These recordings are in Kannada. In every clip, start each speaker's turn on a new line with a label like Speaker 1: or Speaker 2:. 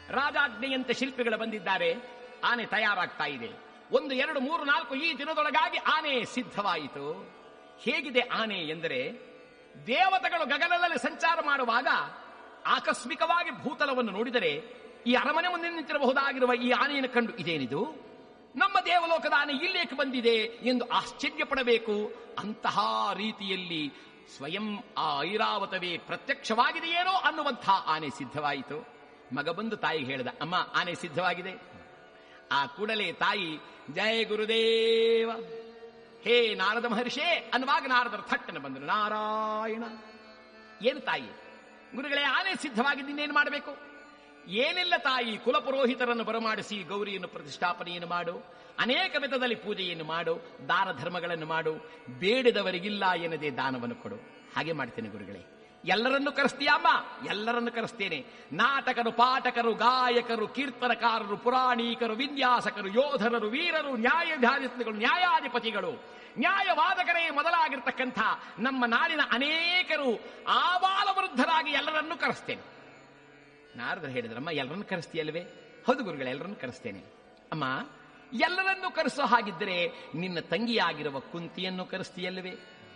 Speaker 1: ರಾಜಾಜ್ಞೆಯಂತೆ ಶಿಲ್ಪಿಗಳು ಬಂದಿದ್ದಾರೆ ಆನೆ ತಯಾರಾಗ್ತಾ ಇದೆ ಒಂದು ಎರಡು ಮೂರು ನಾಲ್ಕು ಈ ದಿನದೊಳಗಾಗಿ ಆನೆ ಸಿದ್ಧವಾಯಿತು ಹೇಗಿದೆ ಆನೆ ಎಂದರೆ ದೇವತೆಗಳು ಗಗನದಲ್ಲಿ ಸಂಚಾರ ಮಾಡುವಾಗ ಆಕಸ್ಮಿಕವಾಗಿ ಭೂತಲವನ್ನು ನೋಡಿದರೆ ಈ ಅರಮನೆ ಮುಂದೆ ನಿಂತಿರಬಹುದಾಗಿರುವ ಈ ಆನೆಯನ್ನು ಕಂಡು ಇದೇನಿದು ನಮ್ಮ ದೇವಲೋಕದ ಆನೆ ಇಲ್ಲೇಕೆ ಬಂದಿದೆ ಎಂದು ಆಶ್ಚರ್ಯ ಪಡಬೇಕು ಅಂತಹ ರೀತಿಯಲ್ಲಿ ಸ್ವಯಂ ಆ ಐರಾವತವೇ ಪ್ರತ್ಯಕ್ಷವಾಗಿದೆಯೇನೋ ಅನ್ನುವಂಥ ಆನೆ ಸಿದ್ಧವಾಯಿತು ಮಗ ಬಂದು ತಾಯಿಗೆ ಹೇಳಿದ ಅಮ್ಮ ಆನೆ ಸಿದ್ಧವಾಗಿದೆ ಆ ಕೂಡಲೇ ತಾಯಿ ಜಯ ಗುರುದೇವ ಹೇ ನಾರದ ಮಹರ್ಷೇ ಅನ್ನುವಾಗ ನಾರದರು ಥಟ್ಟನೆ ಬಂದರು ನಾರಾಯಣ ಏನು ತಾಯಿ ಗುರುಗಳೇ ಆನೆ ಸಿದ್ಧವಾಗಿದ್ದು ಇನ್ನೇನು ಮಾಡಬೇಕು ಏನಿಲ್ಲ ತಾಯಿ ಕುಲಪುರೋಹಿತರನ್ನು ಬರಮಾಡಿಸಿ ಗೌರಿಯನ್ನು ಪ್ರತಿಷ್ಠಾಪನೆಯನ್ನು ಮಾಡು ಅನೇಕ ವಿಧದಲ್ಲಿ ಪೂಜೆಯನ್ನು ಮಾಡು ದಾನ ಧರ್ಮಗಳನ್ನು ಮಾಡು ಬೇಡಿದವರಿಗಿಲ್ಲ ಎನ್ನದೇ ದಾನವನ್ನು ಕೊಡು ಹಾಗೆ ಮಾಡ್ತೇನೆ ಗುರುಗಳೇ ಎಲ್ಲರನ್ನು ಕರೆಸ್ತೀಯಮ್ಮ ಎಲ್ಲರನ್ನು ಕರೆಸ್ತೇನೆ ನಾಟಕರು ಪಾಠಕರು ಗಾಯಕರು ಕೀರ್ತನಕಾರರು ಪುರಾಣಿಕರು ವಿನ್ಯಾಸಕರು ಯೋಧರರು ವೀರರು ನ್ಯಾಯಾಧಿಪತಿಗಳು ನ್ಯಾಯಾಧಿಪತಿಗಳು ನ್ಯಾಯವಾದಕರೇ ಮೊದಲಾಗಿರ್ತಕ್ಕಂಥ ನಮ್ಮ ನಾಡಿನ ಅನೇಕರು ಆಬಾಲ ವೃದ್ಧರಾಗಿ ಎಲ್ಲರನ್ನೂ ಕರೆಸ್ತೇನೆ ನಾರದರು ಹೇಳಿದ್ರಮ್ಮ ಎಲ್ಲರನ್ನು ಕರೆಸ್ತೀಯಲ್ವೇ ಹೌದು ಗುರುಗಳೇ ಎಲ್ಲರನ್ನು ಕರೆಸ್ತೇನೆ ಅಮ್ಮ ಎಲ್ಲರನ್ನೂ ಕರೆಸೋ ಹಾಗಿದ್ದರೆ ನಿನ್ನ ತಂಗಿಯಾಗಿರುವ ಕುಂತಿಯನ್ನು ಕರೆಸ್ತೀಯಲ್ವೇ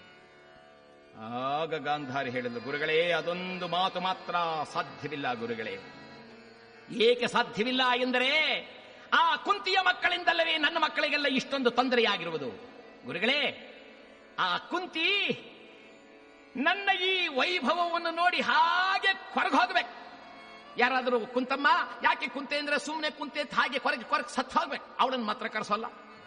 Speaker 1: ಆಗ ಗಾಂಧಾರಿ ಹೇಳಿದ್ರು ಗುರುಗಳೇ ಅದೊಂದು ಮಾತು ಮಾತ್ರ ಸಾಧ್ಯವಿಲ್ಲ ಗುರುಗಳೇ ಏಕೆ ಸಾಧ್ಯವಿಲ್ಲ ಎಂದರೆ ಆ ಕುಂತಿಯ ಮಕ್ಕಳಿಂದಲ್ಲವೇ ನನ್ನ ಮಕ್ಕಳಿಗೆಲ್ಲ ಇಷ್ಟೊಂದು ತೊಂದರೆಯಾಗಿರುವುದು ಗುರುಗಳೇ ಆ ಕುಂತಿ ನನ್ನ ಈ ವೈಭವವನ್ನು ನೋಡಿ ಹಾಗೆ ಕೊರಗೆ ಹೋಗ್ಬೇಕು ಯಾರಾದರೂ ಕುಂತಮ್ಮ ಯಾಕೆ ಕುಂತೆ ಅಂದ್ರೆ ಸುಮ್ಮನೆ ಕುಂತೆ ಅಂತ ಹಾಗೆ ಕೊರಗೆ ಕೊರಗೆ ಸತ್ತು ಹೋಗ್ಬೇಕು ಅವಳನ್ನು ಮಾತ್ರ ಕರೆಸೋಲ್ಲ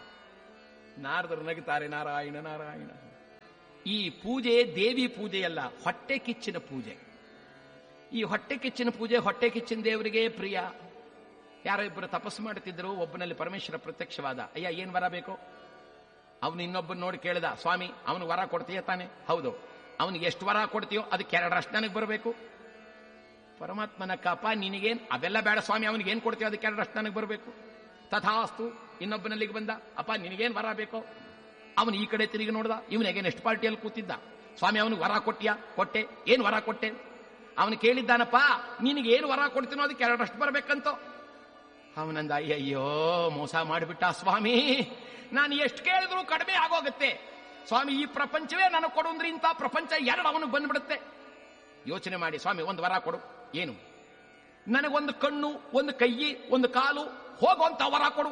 Speaker 1: ನಾರದರು ನಗುತ್ತಾರೆ ನಾರಾಯಣ ನಾರಾಯಣ ಈ ಪೂಜೆ ದೇವಿ ಪೂಜೆಯಲ್ಲ ಹೊಟ್ಟೆ ಕಿಚ್ಚಿನ ಪೂಜೆ ಈ ಹೊಟ್ಟೆ ಕಿಚ್ಚಿನ ಪೂಜೆ ಹೊಟ್ಟೆ ಕಿಚ್ಚಿನ ದೇವರಿಗೆ ಪ್ರಿಯ ಯಾರೋ ಇಬ್ಬರು ತಪಸ್ಸು ಮಾಡುತ್ತಿದ್ದರು ಒಬ್ಬನಲ್ಲಿ ಪರಮೇಶ್ವರ ಪ್ರತ್ಯಕ್ಷವಾದ ಅಯ್ಯ ಏನ್ ವರ ಬೇಕು ಅವನು ಇನ್ನೊಬ್ಬನ ನೋಡಿ ಕೇಳಿದ ಸ್ವಾಮಿ ಅವನು ವರ ಕೊಡ್ತೀಯ ತಾನೆ ಹೌದು ಅವನಿಗೆ ಎಷ್ಟು ವರ ಕೊಡ್ತೀಯೋ ಅದಕ್ಕೆ ಎರಡರಷ್ಟು ನನಗೆ ಬರಬೇಕು ಪರಮಾತ್ಮನ ಕಪ ನಿನಗೇನ್ ಅವೆಲ್ಲ ಬೇಡ ಸ್ವಾಮಿ ಅವನಿಗೆ ಏನ್ ಕೊಡ್ತೀಯೋ ಅದಕ್ಕೆ ಎರಡರಷ್ಟು ನನಗೆ ಬರಬೇಕು ತಥಾಸ್ತು ಇನ್ನೊಬ್ಬನಲ್ಲಿಗೆ ಬಂದ ಅಪ್ಪ ನಿನಗೇನ್ ವರ ಬೇಕೋ ಅವನು ಈ ಕಡೆ ತಿರುಗಿ ನೋಡ್ದ ಇವನಿಗೆ ನೆಕ್ಸ್ಟ್ ಪಾರ್ಟಿಯಲ್ಲಿ ಕೂತಿದ್ದ ಸ್ವಾಮಿ ಅವನಿಗೆ ವರ ಕೊಟ್ಟಿಯಾ ಕೊಟ್ಟೆ ಏನ್ ವರ ಕೊಟ್ಟೆ ಅವನು ಕೇಳಿದ್ದಾನಪ್ಪ ನಿನಗೆ ಏನು ವರ ಕೊಡ್ತೀನೋ ಅದಕ್ಕೆ ಎರಡರಷ್ಟು ಬರಬೇಕಂತೋ ಅವನಂದ ಅಯ್ಯಯ್ಯೋ ಮೋಸ ಮಾಡಿಬಿಟ್ಟ ಸ್ವಾಮಿ ನಾನು ಎಷ್ಟು ಕೇಳಿದ್ರು ಕಡಿಮೆ ಆಗೋಗುತ್ತೆ ಸ್ವಾಮಿ ಈ ಪ್ರಪಂಚವೇ ನನಗೆ ಕೊಡು ಅಂದ್ರೆ ಇಂಥ ಪ್ರಪಂಚ ಎರಡು ಅವನಿಗೆ ಬಂದ್ಬಿಡುತ್ತೆ ಯೋಚನೆ ಮಾಡಿ ಸ್ವಾಮಿ ಒಂದು ವರ ಕೊಡು ಏನು ನನಗೊಂದು ಕಣ್ಣು ಒಂದು ಕೈ ಒಂದು ಕಾಲು ಹೋಗುವಂತ ವರ ಕೊಡು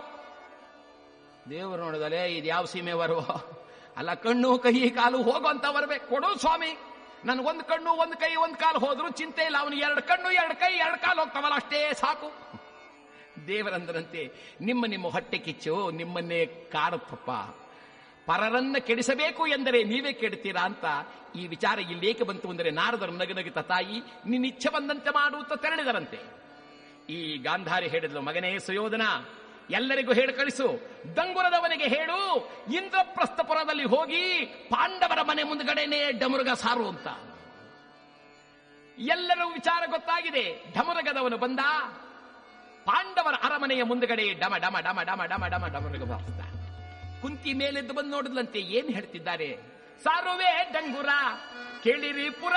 Speaker 1: ದೇವರು ನೋಡಿದಲೆ ಇದು ಯಾವ ಸೀಮೆ ಬರುವ ಅಲ್ಲ ಕಣ್ಣು ಕೈ ಕಾಲು ಹೋಗುವಂತ ಬರ್ಬೇಕು ಕೊಡು ಸ್ವಾಮಿ ನನಗೊಂದು ಕಣ್ಣು ಒಂದು ಕೈ ಒಂದು ಕಾಲು ಹೋದ್ರು ಚಿಂತೆ ಇಲ್ಲ ಅವನಿಗೆ ಎರಡು ಕಣ್ಣು ಎರಡು ಕೈ ಎರಡು ಕಾಲು ಹೋಗ್ತಾವಲ್ಲ ಅಷ್ಟೇ ಸಾಕು ದೇವರಂದ್ರಂತೆ ನಿಮ್ಮ ನಿಮ್ಮ ಹೊಟ್ಟೆ ಕಿಚ್ಚು ನಿಮ್ಮನ್ನೇ ಕಾಡುತ್ತಪ್ಪ ಪರರನ್ನ ಕೆಡಿಸಬೇಕು ಎಂದರೆ ನೀವೇ ಕೆಡ್ತೀರಾ ಅಂತ ಈ ವಿಚಾರ ಇಲ್ಲೇಕೆ ಬಂತು ಅಂದರೆ ನಾರದರು ನಗನಗಿತ ತಾಯಿ ನಿನ್ನಿಚ್ಛೆ ಬಂದಂತೆ ಮಾಡುತ್ತ ತೆರಳಿದರಂತೆ ಈ ಗಾಂಧಾರಿ ಹೇಳಿದ್ಲು ಮಗನೇ ಸುಯೋಧನ ಎಲ್ಲರಿಗೂ ಹೇಳಿ ಕಳಿಸು ದಂಗುರದವನಿಗೆ ಹೇಳು ಇಂದ್ರಪ್ರಸ್ಥಪುರದಲ್ಲಿ ಹೋಗಿ ಪಾಂಡವರ ಮನೆ ಮುಂದ್ಗಡೆನೆ ಡಮರುಗ ಸಾರು ಅಂತ ಎಲ್ಲರೂ ವಿಚಾರ ಗೊತ್ತಾಗಿದೆ ಡಮರುಗದವನು ಬಂದ ಪಾಂಡವರ ಅರಮನೆಯ ಮುಂದ್ಗಡೆ ಡಮ ಡಮ ಡಮ ಡಮ ಡಮ ಡಮ ಡಮರುಗ ಬಾರಿಸ್ದ ಕುಂತಿ ಮೇಲೆದ್ದು ಬಂದು ನೋಡಿದ್ಲಂತೆ ಏನ್ ಹೇಳ್ತಿದ್ದಾರೆ ಸಾರುವೆ ಡಂಗುರ ಕೇಳಿರಿ ಪುರ